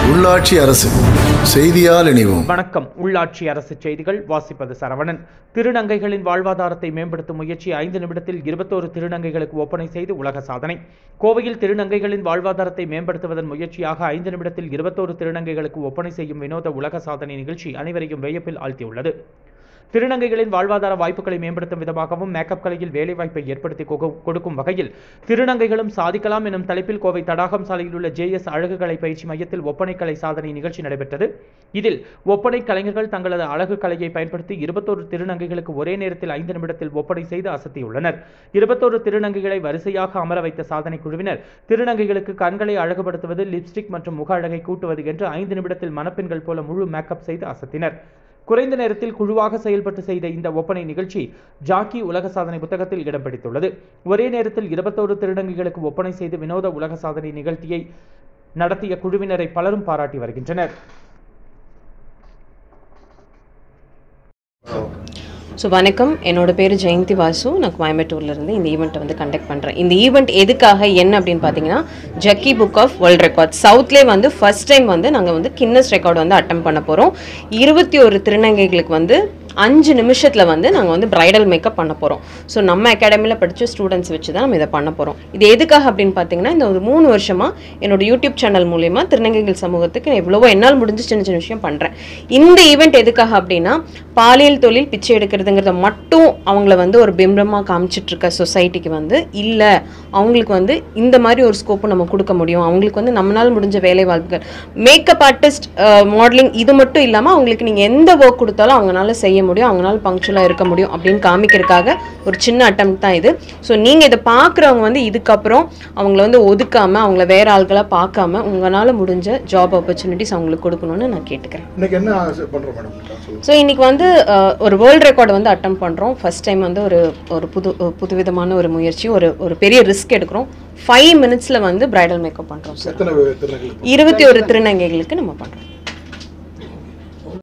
உள்ளாட்சி அரசு செய்தியால் இணைவோம் வணக்கம் உள்ளாட்சி அரசு செய்திகள் வாசிப்பது சரவணன் திருநங்கைகளின் வாழ்வாதாரத்தை மேம்படுத்தும் முயற்சி ஐந்து நிமிடத்தில் இருபத்தோரு திருநங்கைகளுக்கு ஒப்பனை செய்து உலக சாதனை கோவையில் திருநங்கைகளின் வாழ்வாதாரத்தை மேம்படுத்துவதன் முயற்சியாக ஐந்து நிமிடத்தில் இருபத்தோரு திருநங்கைகளுக்கு ஒப்பனை செய்யும் வினோத உலக சாதனை நிகழ்ச்சி அனைவரையும் வியப்பில் ஆழ்த்தியுள்ளது திருநங்கைகளின் வாழ்வாதார வாய்ப்புகளை மேம்படுத்தும் விதமாகவும் மேக்கப் கலையில் வேலைவாய்ப்பை ஏற்படுத்தி கொகு- கொடுக்கும் வகையில் திருநங்கைகளும் சாதிக்கலாம் எனும் தலைப்பில் கோவை தடாகம் சாலையில் உள்ள ஜேஎஸ் அழகுகலை பயிற்சி மையத்தில் ஒப்பனை கலை சாதனை நிகழ்ச்சி நடைபெற்றது இதில் ஒப்பனை கலைஞர்கள் தங்களது அழகு கலையை பயன்படுத்தி இருபத்தோரு திருநங்கைகளுக்கு ஒரே நேரத்தில் ஐந்து நிமிடத்தில் ஒப்பனை செய்து அசத்தியுள்ளனர் இருபத்தோரு திருநங்கைகளை வரிசையாக அமர வைத்த சாதனை குழுவினர் திருநங்கைகளுக்கு கண்களை அழகுபடுத்துவது லிப்ஸ்டிக் மற்றும் முக அழகை கூட்டுவது என்று ஐந்து நிமிடத்தில் மணப்பெண்கள் போல முழு மேக்கப் செய்து அசத்தினர் குறைந்த நேரத்தில் குழுவாக செயல்பட்டு செய்த இந்த ஒப்பனை நிகழ்ச்சி ஜாக்கி உலக சாதனை புத்தகத்தில் இடம் பிடித்துள்ளது ஒரே நேரத்தில் இருபத்தோரு திருநங்கைகளுக்கு ஒப்பனை செய்து வினோத உலக சாதனை நிகழ்ச்சியை நடத்திய குழுவினரை பலரும் பாராட்டி வருகின்றனர் ஸோ வணக்கம் என்னோட பேர் ஜெயந்தி வாசு நான் கோயம்புத்தூர்ல இருந்து இந்த ஈவெண்ட்டை வந்து கண்டக்ட் பண்ணுறேன் இந்த ஈவெண்ட் எதுக்காக என்ன அப்படின்னு பார்த்தீங்கன்னா ஜக்கி புக் ஆஃப் வேர்ல்ட் ரெக்கார்ட் சவுத்லேயே வந்து ஃபர்ஸ்ட் டைம் வந்து நாங்கள் வந்து கின்னஸ் ரெக்கார்டு வந்து அட்டம் பண்ண போகிறோம் இருபத்தி ஒரு திருநங்கைகளுக்கு வந்து அஞ்சு நிமிஷத்தில் வந்து நாங்கள் வந்து பிரைடல் மேக்கப் பண்ண போகிறோம் ஸோ நம்ம அகாடமியில் படித்த ஸ்டூடெண்ட்ஸ் வச்சு தான் நம்ம இதை பண்ண போகிறோம் இது எதுக்காக அப்படின்னு பார்த்தீங்கன்னா இந்த ஒரு மூணு வருஷமாக என்னோட யூடியூப் சேனல் மூலயமா திருநங்கைகள் சமூகத்துக்கு நான் எவ்வளவோ என்னால் முடிஞ்ச சின்ன சின்ன விஷயம் பண்ணுறேன் இந்த ஈவெண்ட் எதுக்காக அப்படின்னா பாலியல் தொழில் பிச்சை எடுக்கிறதுங்கிறத மட்டும் அவங்கள வந்து ஒரு பிம்பமாக காமிச்சிட்டு இருக்க சொசைட்டிக்கு வந்து இல்லை அவங்களுக்கு வந்து இந்த மாதிரி ஒரு ஸ்கோப்பு நம்ம கொடுக்க முடியும் அவங்களுக்கு வந்து நம்மளால் முடிஞ்ச வேலை வாய்ப்புகள் மேக்கப் ஆர்டிஸ்ட் மாடலிங் இது மட்டும் இல்லாமல் அவங்களுக்கு நீங்கள் எந்த ஒர்க் கொடுத்தாலும் அவங்களால செய்ய முடியும் அவங்களால பங்க்சுவலாக இருக்க முடியும் அப்படின்னு காமிக்கிறதுக்காக ஒரு சின்ன அட்டம் தான் இது ஸோ நீங்கள் இதை பார்க்குறவங்க வந்து இதுக்கப்புறம் அவங்கள வந்து ஒதுக்காமல் அவங்கள வேற ஆள்களாக பார்க்காம உங்களால் முடிஞ்ச ஜாப் ஆப்பர்ச்சுனிட்டிஸ் அவங்களுக்கு கொடுக்கணும்னு நான் கேட்டுக்கிறேன் இன்னைக்கு என்ன பண்றோம் மேடம் சொல்லுங்க ஸோ இன்னைக்கு வந்து அஹ், ஒரு வேர்ல்ட் ரெக்கார்டு வந்து அட்டம் பண்ணுறோம் ஃபர்ஸ்ட் டைம் வந்து ஒரு ஒரு புது ஒரு புதுவிதமான ஒரு முயற்சி ஒரு ஒரு பெரிய ரிஸ்க் எடுக்கிறோம் ஃபைவ் மினிட்ஸில் வந்து பிரைடல் மேக்கப் பண்ணுறோம் சார் எத்தனை திருநங்கை இருபத்தி ஒரு திருநங்கைகளுக்கு நம்ம பண்ணுறோம்